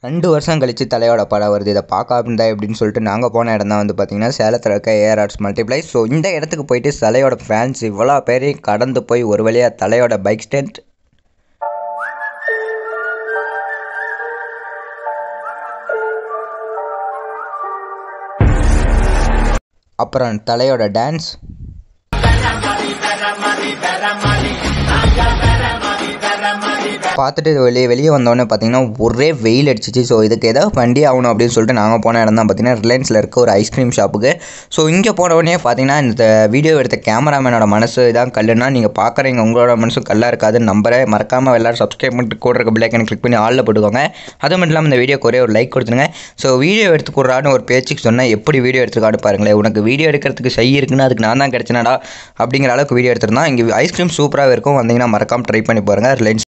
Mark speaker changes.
Speaker 1: ரெண்டு வருஷம் கழிச்சு தலையோட படம் வருது இதை பார்க்காம இருந்தா எப்படின்னு சொல்லிட்டு நாங்கள் போன இடம் தான் வந்து பார்த்தீங்கன்னா சேலத்தில் இருக்க ஏஆர் ஆர்ட்ஸ் மல்டிப்ளை ஸோ இந்த இடத்துக்கு போயிட்டு தலையோட ஃபேன்ஸ் இவ்வளோ பேரையும் கடந்து போய் ஒரு வழியாக தலையோட பைக் ஸ்டாண்ட் அப்புறம் தலையோட டான்ஸ் பார்த்துட்டு வெளியே வெளியே வந்தோடனே பார்த்தீங்கன்னா ஒரே வெயில் அடிச்சிச்சு ஸோ இதுக்கு ஏதாவது வண்டி ஆகணும் அப்படின்னு சொல்லிட்டு நாங்கள் போன இடம் தான் பார்த்தீங்கன்னா ரிலையன்ஸில் இருக்க ஒரு ஐஸ்கிரீம் ஷாப்புக்கு ஸோ இங்கே போன உடனே பார்த்தீங்கன்னா இந்த வீடியோ எடுத்த கேமராமேனோட மனசு இதான் கல்லுனா நீங்கள் பார்க்குறீங்க உங்களோட மனசும் கல்லாக இருக்காதுன்னு நம்பரை மறக்காமல் எல்லாரும் சப்ஸ்கிரைப் பண்ணிட்டு கூட இருக்க பிள்ளைக்கனை கிளிக் பண்ணி ஆளில் போட்டுக்கோங்க அது மட்டும் இல்லாமல் இந்த வீடியோக்கு ஒரே ஒரு லைக் கொடுத்துருங்க ஸோ வீடியோ எடுத்து கொடுறான்னு ஒரு பேச்சுக்கு சொன்னால் எப்படி வீடியோ எடுத்துருக்கான்னு பாருங்களேன் உனக்கு வீடியோ எடுக்கிறதுக்கு சை இருக்குன்னு அதுக்கு நான் தான் கிடச்சினடா அப்படிங்கிற அளவுக்கு வீடியோ எடுத்திருந்தான் இங்கே ஐஸ்கிரீம் சூப்பராகவே இருக்கும் வந்தீங்கன்னா மறக்காமல் ட்ரை பண்ணி பாருங்கள் ரிலையன்ஸ்